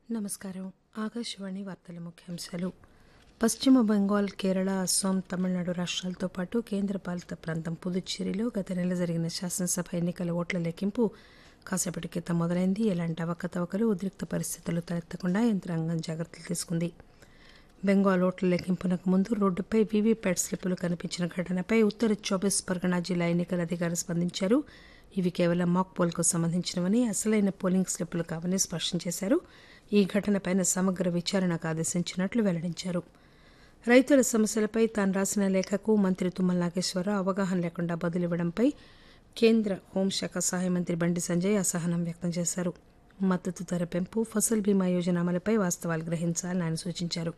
నమస్కారం ఆకాశవాణి వార్తల ముఖ్యాంశాలు పశ్చిమ బెంగాల్ కేరళ అస్సాం తమిళనాడు రాష్ట్రాలతో పాటు కేంద్రపాలిత ప్రాంతం పుదుచ్చేరిలో గత నెల జరిగిన శాసనసభ ఎన్నికల ఓట్ల లెక్కింపు కాసేపటి క్రితం మొదలైంది ఎలాంటి అవకతవకలు ఉద్రిక్త పరిస్థితులు తలెత్తకుండా యంత్రాంగం జాగ్రత్తలు తీసుకుంది బెంగాల్ ఓట్ల లెక్కింపునకు ముందు రోడ్డుపై వీవీప్యాట్ స్లిప్పులు కనిపించిన ఘటనపై ఉత్తర చౌబీస్ పరగనా జిల్లా ఎన్నికల అధికారి స్పందించారు ఇవి కేవలం మాక్ పోల్కు సంబంధించినవని అసలైన పోలింగ్ స్లిప్పులు కావని స్పష్టం చేశారు ఈ ఘటనపై సమగ్ర విచారణకు ఆదేశించినట్లు వెల్లడించారు రైతుల సమస్యలపై తాను రాసిన లేఖకు మంత్రి తుమ్మల నాగేశ్వరరావు అవగాహన లేకుండా బదులివ్వడంపై కేంద్ర హోంశాఖ సహాయ మంత్రి బండి సంజయ్ అసహనం వ్యక్తం చేశారు మద్దతు ధర పెంపు ఫసల్ బీమా యోజన అమలుపై వాస్తవాలు గ్రహించాలని ఆయన సూచించారు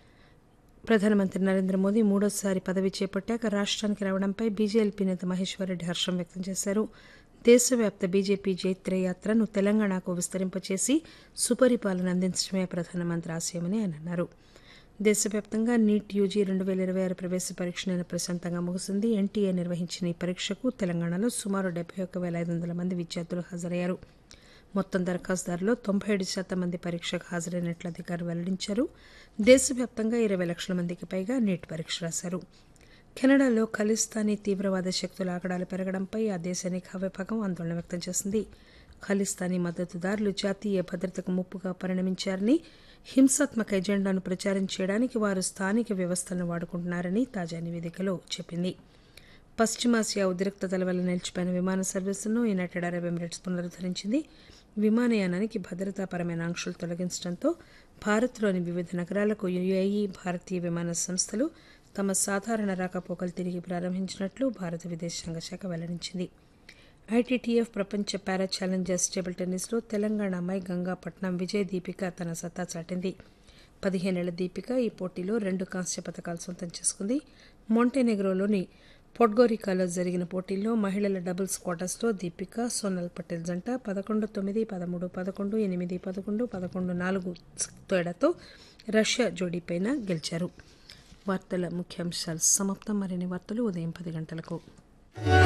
ప్రధానమంత్రి నరేంద్ర మోదీ మూడోసారి పదవి చేపట్టాక రాష్ట్రానికి రావడంపై బీజేపీ నేత మహేశ్వర్ రెడ్డి హర్షం వ్యక్తం చేశారు దేశవ్యాప్త బీజేపీ జైత్ర యాత్రను తెలంగాణకు విస్తరింపచేసి సుపరిపాలన అందించడమే ప్రధానమంత్రి ఆశయమని ఆయన అన్నారు దేశవ్యాప్తంగా నీట్ యూజీ రెండు వేల ఇరవై ఆరు ప్రవేశ పరీక్ష నిన్న ప్రశాంతంగా ముగిసింది ఎన్టీఏ నిర్వహించిన ఈ పరీక్షకు తెలంగాణలో సుమారు డెబ్బై ఒక్క వేల ఐదు వందల మంది విద్యార్థులు హాజరయ్యారు మొత్తం దరఖాస్తుదారుల్లో తొంభై ఏడు శాతం మంది పరీక్షకు హాజరైనట్లు అధికారులు వెల్లడించారు దేశవ్యాప్తంగా ఇరవై లక్షల మందికి పైగా నీట్ పరీక్ష రాశారు కెనడాలో ఖలిస్తానీ తీవ్రవాద శక్తుల ఆగడాలు పెరగడంపై ఆ దేశ నిఘా విభాగం ఆందోళన వ్యక్తం చేసింది ఖలిస్తానీ మద్దతుదారులు జాతీయ భద్రతకు ముప్పుగా పరిణమించారని హింసాత్మక ఎజెండాను ప్రచారం చేయడానికి వారు స్థానిక వ్యవస్థలను వాడుకుంటున్నారని తాజా నివేదికలో చెప్పింది పశ్చిమాసియా ఉద్రిక్తతల వల్ల నిలిచిపోయిన విమాన సర్వీసులను యునైటెడ్ అరబ్ ఎమిరేట్స్ పునరుద్దరించింది విమానయానానికి భద్రతాపరమైన ఆంక్షలు తొలగించడంతో భారత్లోని వివిధ నగరాలకు యుఏఈ భారతీయ విమాన సంస్థలు తమ సాధారణ రాకపోకలు తిరిగి ప్రారంభించినట్లు భారత విదేశాంగ శాఖ వెల్లడించింది ఐటీటీఎఫ్ ప్రపంచ పారా ఛాలెంజర్స్ టేబుల్ టెన్నిస్లో తెలంగాణ అమ్మాయి గంగాపట్నం విజయ్ దీపిక తన సత్తా చాటింది పదిహేనేళ్ల దీపిక ఈ పోటీలో రెండు కాంస్య పథకాలు సొంతం చేసుకుంది మొంటెనెగ్రోలోని పొడ్గోరికాలో జరిగిన పోటీల్లో మహిళల డబుల్స్ క్వార్టర్స్లో దీపిక సోనల్ పటేల్ జంట పదకొండు తొమ్మిది పదమూడు పదకొండు ఎనిమిది పదకొండు పదకొండు నాలుగు తేడాతో రష్యా జోడీపైన గెలిచారు వార్తల ముఖ్యాంశాలు సమాప్తం మరిన్ని వార్తలు ఉదయం పది గంటలకు